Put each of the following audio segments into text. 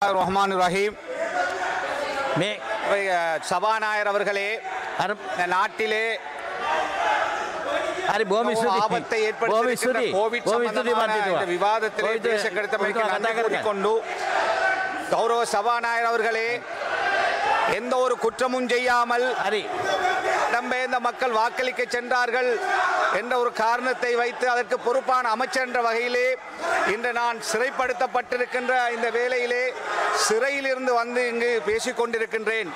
ரஹ்மான் ரஹீம் මේ சபாநாயகர் அவர்களே අර இந்த நாட்டிலே හරි බොහොම மிகவும் ස්තුතියි. ஆபத்தை බොහොම ஏற்படுத்தியிருக்கின்ற ස්තුතියි. கோவிட் බොහොම ස්තුතියි சம்பந்தமான මන්ත්‍රීතුමා. இந்த விவாதத்திலே කොවිඩ් பேச கிடைத்தமைக்கு කොවිඩ් நன்றி කතා කරගන්න. கூறிக்கொண்டு கௌரவ சபாநாயகர் அவர்களே எந்த ஒரு குற்றமும் செய்யாமல் හරි இடம்பெயர்ந்த மக்கள் வாக்களிக்க சென்றார்கள் என்ற ஒரு காரணத்தை வைத்து அதற்கு பொறுப்பான அமைச்சர் என்ற வகையிலே இன்று நான் சிறைப்படுத்தப்பட்டிருக்கின்ற இந்த வேளையிலே சிறையிலிருந்து வந்து இங்கு பேசிக் கொண்டிருக்கின்றேன்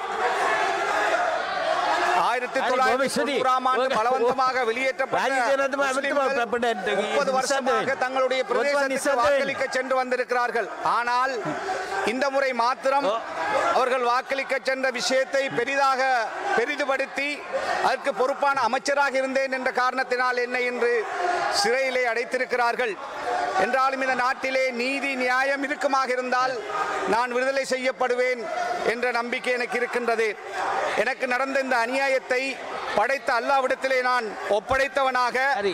ஆயிரத்தி அரி, தொள்ளாயிரத்தி கோபிஸ்வரி. தொண்ணூறாம் ஆண்டு ஓகே. பலவந்தமாக ராஜ்யத்தை வெளியேற்றப்பட்ட நடத்துமா, முஸ்லிம்கள் நடத்துமா, நடத்துமா, முப்பது வருஷமாக நிசந்தேன். தங்களுடைய பிரதேசத்துக்கு நிசந்தேன். வாக்களிக்க சென்று வந்திருக்கிறார்கள் ஆனால் இந்த முறை மாத்திரம் ஓ. அவர்கள் வாக்களிக்க சென்ற விஷயத்தை பெரிதாக பெரிதுபடுத்தி அதற்கு பொறுப்பான அமைச்சராக இருந்தேன் என்ற காரணத்தினால் என்னை இன்று சிறையிலே அடைத்திருக்கிறார்கள் என்றாலும் இந்த நாட்டிலே நீதி நியாயம் இருக்குமாக இருந்தால் நான் விடுதலை செய்யப்படுவேன் என்ற நம்பிக்கை எனக்கு இருக்கின்றது எனக்கு நடந்த இந்த அநியாயத்தை படைத்த அல்லாவிடத்திலே நான் ஒப்படைத்தவனாக හරි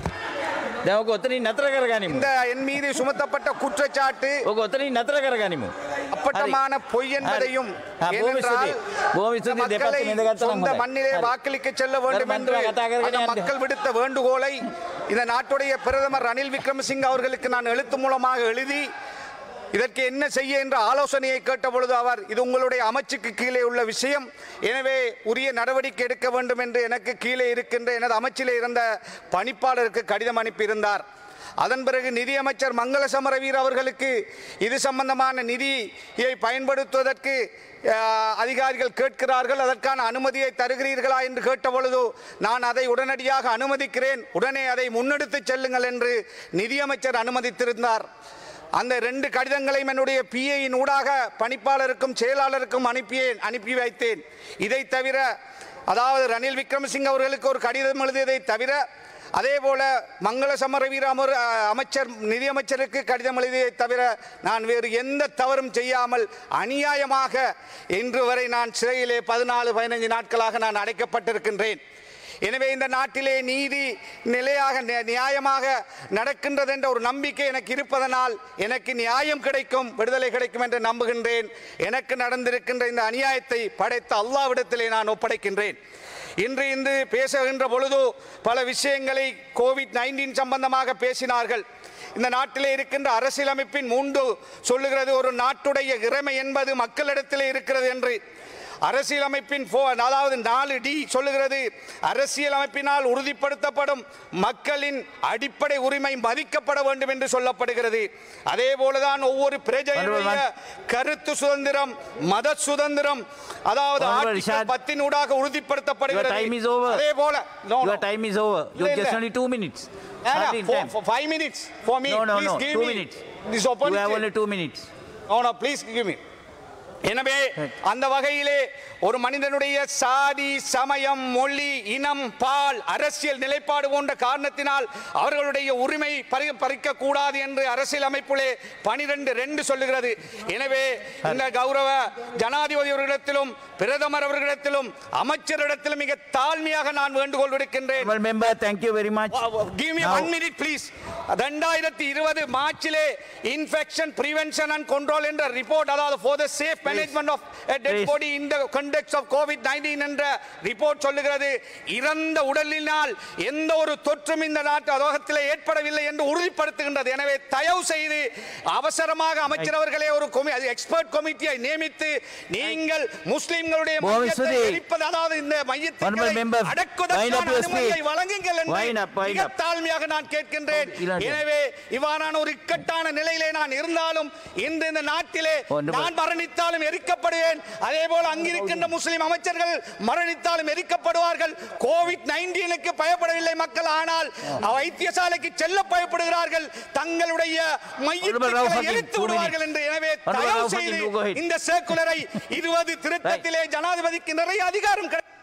දැන් ඔක ඔතනින් නතර කරගනිමු இந்த என் மீது சுமத்தப்பட்ட குற்றச்சாட்டு ඔක ඔතනින් නතර කරගනිමු அப்பட்டமான பொய் என்பதையும் ஆ, பூமி ஏனென்றால் சுத்தி. பூமி இந்த சுத்தி மக்களை දෙපැත්තෙන් ඉඳගත්තා නම් சொந்த හොඳයි. மண்ணிலே හරි. வாக்களிக்க செல்ல வேண்டும் வேறு என்று மந்திரி கதா கருகே அந்த යන්න. மக்கள் விடுத்த வேண்டுகோளை இந்த நாட்டுடைய பிரதமர் ரணில் விக்ரமசிங்க அவர்களுக்கு நான் எழுத்து மூலமாக எழுதி இதற்கு என்ன செய்ய என்ற ஆலோசனையை கேட்ட பொழுது அவர் இது உங்களுடைய அமைச்சுக்கு கீழே உள்ள விஷயம் எனவே உரிய நடவடிக்கை எடுக்க வேண்டும் என்று எனக்கு கீழே இருக்கின்ற எனது அமைச்சிலே இருந்த பணிப்பாளருக்கு கடிதம் அனுப்பியிருந்தார் அதன் பிறகு நிதியமைச்சர் மங்கள சமரவீர் அவர்களுக்கு இது சம்பந்தமான நிதியை பயன்படுத்துவதற்கு அஹ், அதிகாரிகள் கேட்கிறார்கள் அதற்கான அனுமதியை தருகிறீர்களா என்று கேட்ட பொழுது நான் அதை உடனடியாக அனுமதிக்கிறேன் உடனே அதை முன்னெடுத்து செல்லுங்கள் என்று நிதியமைச்சர் அனுமதித்திருந்தார் அந்த ரெண்டு கடிதங்களையும் என்னுடைய பிஏயின் ஊடாக பணிப்பாளருக்கும் செயலாளருக்கும் அனுப்பியேன் அனுப்பி வைத்தேன் இதை தவிர அதாவது ரணில் விக்ரமசிங்க அவர்களுக்கு ஒரு கடிதம் எழுதியதை தவிர அதே போல மங்கள சமரவீர அமர் அஹ், அமைச்சர் நிதியமைச்சருக்கு கடிதம் எழுதியதை தவிர நான் வேறு எந்த தவறும் செய்யாமல் அநியாயமாக இன்று வரை நான் சிறையிலே பதினாலு பதினைஞ்சு நாட்களாக நான் அடைக்கப்பட்டிருக்கின்றேன் எனவே இந்த நாட்டிலே நீதி நிலையாக நி- நியாயமாக நடக்கின்றது என்ற ஒரு நம்பிக்கை எனக்கு இருப்பதனால் எனக்கு நியாயம் கிடைக்கும் விடுதலை கிடைக்கும் என்று நம்புகின்றேன் எனக்கு நடந்திருக்கின்ற இந்த அநியாயத்தை படைத்த அல்லாவிடத்திலே நான் ஒப்படைக்கின்றேன் இன்று இன்று பேசுகின்ற பொழுது பல விஷயங்களை கோவிட் நைன்டீன் சம்பந்தமாக பேசினார்கள் இந்த நாட்டிலே இருக்கின்ற அரசியலமைப்பின் மூன்று சொல்லுகிறது ஒரு நாட்டுடைய இறைமை என்பது மக்களிடத்திலே இருக்கிறது என்று அரசியலமைப்பின் ஃபோ- அதாவது நாலு டி சொல்லுகிறது அரசியலமைப்பினால் உறுதிப்படுத்தப்படும் மக்களின் அடிப்படை உரிமை மதிக்கப்பட வேண்டும் என்று சொல்லப்படுகிறது அதே போலதான் ஒவ்வொரு பிரஜையுடைய கருத்து சுதந்திரம் மத சுதந்திரம் அதாவது Honorable ஆர்டிகல் Rishad, பத்தினூடாக Your உறுதிப்படுத்தப்படுகிறது time is over. அதே போல no, Your no. time is over. You இல்ல, just இல்ல. only two minutes. Yeah, Hardly yeah, for, time. for five minutes for me. No, no, please no. give Two me minutes. this You have opportunity. only two minutes. No, no, please give me. எனவே அந்த வகையிலே ஒரு மனிதனுடைய சாதி சமயம் மொழி இனம் பால் அரசியல் நிலைப்பாடு போன்ற காரணத்தினால் அவர்களுடைய உரிமை பறி பறிக்க கூடாது என்று அரசியல் அமைப்பிலே பனிரெண்டு ரெண்டு சொல்லுகிறது எனவே இந்த கௌரவ ஜனாதிபதி அவர்களிடத்திலும் பிரதமர் அவர்களிடத்திலும் அமைச்சரிடத்திலும் மிக தாழ்மையாக நான் வேண்டுகோள் விடுக்கின்றேன் Honorable member, thank you very much. Give me Now- one minute please ரெண்டாயிரத்தி இருபது மார்ச்சிலே இன்ஃபெக்ஷன் பிரிவென்ஷன் அண்ட் கண்ட்ரோல் என்ற ரிப்போர்ட் அதாவது for the safe management of dead Please. Body in the context of COVID nineteen என்ற report சொல்லுகிறது இறந்த உடலினால் எந்த ஒரு தொற்றும் இந்த நாட்டு உலகத்தில் ஏற்படவில்லை என்று உறுதிப்படுத்துகின்றது எனவே தயவு செய்து அவசரமாக அமைச்சரவர்களே ஒரு எக்ஸ்பர்ட் கமிட்டியை நியமித்து நீங்கள் முஸ்லிம்களுடைய Mohammed மையத்தை Sudi. எரிப்பது அதாவது இந்த Honorable members, மையத்தை wind up அடக்குவதற்கான your அனுமதியை speech. வழங்குங்கள் என்று Wind up, wind மிக up. தாழ்மையாக நான் கேட்கின்றேன் இல்லாட்டி- எனவே இவ்வாறான ஒரு இக்கட்டான நிலையிலே நான் இருந்தாலும் இன்று இந்த நாட்டிலே ஒன்று- நான் மரணித்தாலும் எரிக்கப்படுவேன் அதே போல அங்கிருக்கின்ற முஸ்லிம் அமைச்சர்கள் மரணித்தாலும் எரிக்கப்படுவார்கள் கோவிட் நைன்டீனுக்கு பயப்படவில்லை மக்கள் ஆனால் வைத்தியசாலைக்கு செல்ல பயப்படுகிறார்கள் தங்களுடைய Honorable மையத்தை Rauf Hakim, எரித்து two விடுவார்கள் minutes. என்று எனவே Honorable தயவு Rauf Hakim, செய்து you go ahead. இந்த சர்க்குலரை இருபது திருத்தத்திலே ஜனாதிபதிக்கு நிறைய அதிகாரம் கிடை